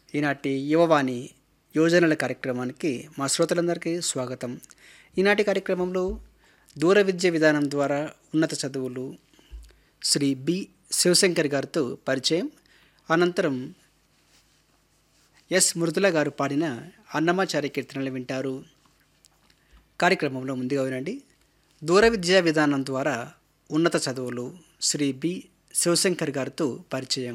ఈనాటి యువవాణి యోజనల కార్యక్రమానికి మా శ్రోతలందరికీ స్వాగతం ఈనాటి కార్యక్రమంలో దూర విద్య విధానం ద్వారా ఉన్నత చదువులు శ్రీ బి శివశంకర్ గారితో పరిచయం అనంతరం ఎస్ మృదుల గారు పాడిన అన్నమాచార్య కీర్తనలు వింటారు కార్యక్రమంలో ముందుగా వినండి దూర విద్యా విధానం ద్వారా ఉన్నత చదువులు శ్రీ బి శివశంకర్ గారితో పరిచయం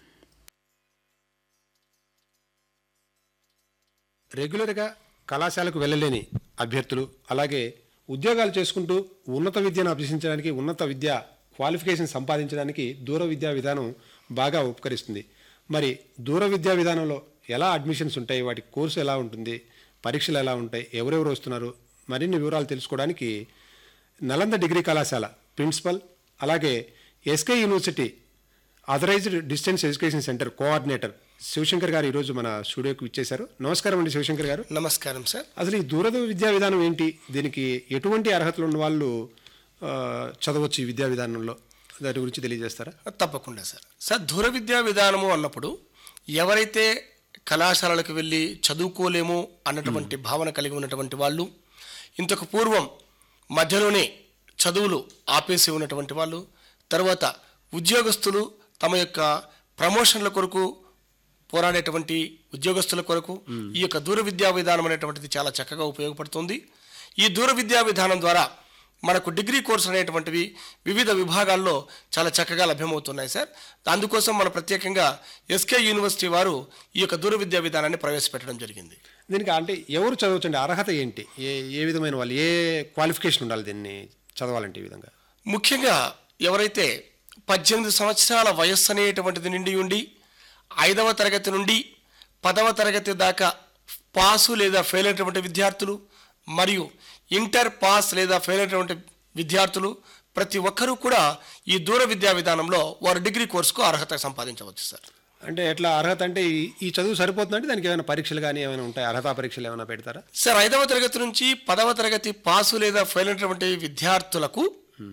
రెగ్యులర్గా కళాశాలకు వెళ్ళలేని అభ్యర్థులు అలాగే ఉద్యోగాలు చేసుకుంటూ ఉన్నత విద్యను అభ్యసించడానికి ఉన్నత విద్య క్వాలిఫికేషన్ సంపాదించడానికి దూర విద్యా విధానం బాగా ఉపకరిస్తుంది మరి దూర విద్యా విధానంలో ఎలా అడ్మిషన్స్ ఉంటాయి వాటి కోర్సు ఎలా ఉంటుంది పరీక్షలు ఎలా ఉంటాయి ఎవరెవరు వస్తున్నారు మరిన్ని వివరాలు తెలుసుకోవడానికి నలంద డిగ్రీ కళాశాల ప్రిన్సిపల్ అలాగే SK university authorised distance education centre coordinator Shivashankar garu ఈరోజు మన స్టూడియోకి ఇచ్చేశారు నమస్కారం అండి శివశంకర్ గారు నమస్కారం సార్ అసలు ఈ దూర విద్యా విధానం ఏంటి దీనికి ఎటువంటి అర్హతలు ఉన్న వాళ్ళు ఆ, చదవచ్చు ఈ విద్యా విధానంలో దాని గురించి తెలియజేస్తారా తప్పకుండా సార్ సార్ దూర విద్యా విధానము అన్నప్పుడు ఎవరైతే కళాశాలలకు వెళ్ళి చదువుకోలేము అన్నటువంటి భావన కలిగి ఉన్నటువంటి వాళ్ళు ఇంతకు పూర్వం మధ్యలోనే చదువులు ఆపేసి ఉన్నటువంటి వాళ్ళు తర్వాత ఉద్యోగస్తులు తమ యొక్క ప్రమోషన్ల కొరకు పోరాడేటువంటి ఉద్యోగస్తుల కొరకు ఈ యొక్క దూర విద్యా విధానం అనేటువంటిది చాలా చక్కగా ఉపయోగపడుతుంది ఈ దూర విద్యా విధానం ద్వారా మనకు డిగ్రీ కోర్సు అనేటువంటివి వివిధ విభాగాల్లో చాలా చక్కగా లభ్యమవుతున్నాయి సార్ అందుకోసం మన ప్రత్యేకంగా ఎస్కే యూనివర్సిటీ వారు ఈ యొక్క దూర విద్యా విధానాన్ని ప్రవేశపెట్టడం జరిగింది దీనికి అంటే ఎవరు చదవచ్చండి అర్హత ఏంటి ఏ ఏ విధమైన వాళ్ళు ఏ క్వాలిఫికేషన్ ఉండాలి దీన్ని చదవాలంటే ఈ విధంగా ముఖ్యంగా ఎవరైతే పద్దెనిమిది సంవత్సరాల వయస్సు అనేటువంటిది నిండి ఉండి ఐదవ తరగతి నుండి పదవ తరగతి దాకా పాసు లేదా ఫెయిల్ అయినటువంటి విద్యార్థులు మరియు ఇంటర్ పాస్ లేదా ఫెయిల్ అయినటువంటి విద్యార్థులు ప్రతి ఒక్కరూ కూడా ఈ దూర విద్యా విధానంలో వారు డిగ్రీ కోర్సుకు అర్హత సంపాదించవచ్చు సార్ అంటే ఎట్లా అర్హత అంటే ఈ- ఈ చదువు సరిపోతుందంటే దానికి ఏమైనా పరీక్షలు కానీ ఏమైనా ఉంటాయి అర్హత పరీక్షలు ఏమైనా పెడతారా సార్ ఐదవ తరగతి నుంచి పదవ తరగతి పాసు లేదా ఫెయిల్ అయినటువంటి విద్యార్థులకు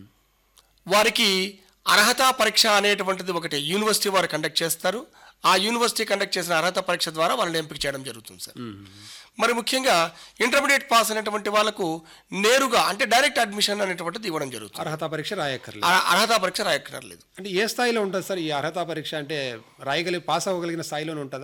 వారికి అర్హత పరీక్ష అనేటువంటిది ఒకటి యూనివర్సిటీ వారు కండక్ట్ చేస్తారు ఆ యూనివర్సిటీ కండక్ట్ చేసిన అర్హత పరీక్ష ద్వారా వాళ్ళని ఎంపిక చేయడం జరుగుతుంది సార్ మరి ముఖ్యంగా ఇంటర్మీడియట్ పాస్ అయినటువంటి వాళ్ళకు నేరుగా అంటే డైరెక్ట్ అడ్మిషన్ అనేటువంటిది ఇవ్వడం జరుగుతుంది అర్హత పరీక్ష రాయక్కర్లేదు ఆ అర్హత పరీక్ష రాయక్కర్లేదు అంటే ఏ స్థాయిలో ఉంటుంది సార్ ఈ అర్హత పరీక్ష అంటే రాయగలిగి పాస్ అవ్వగలిగిన స్థాయిలోనే ఉంటుందా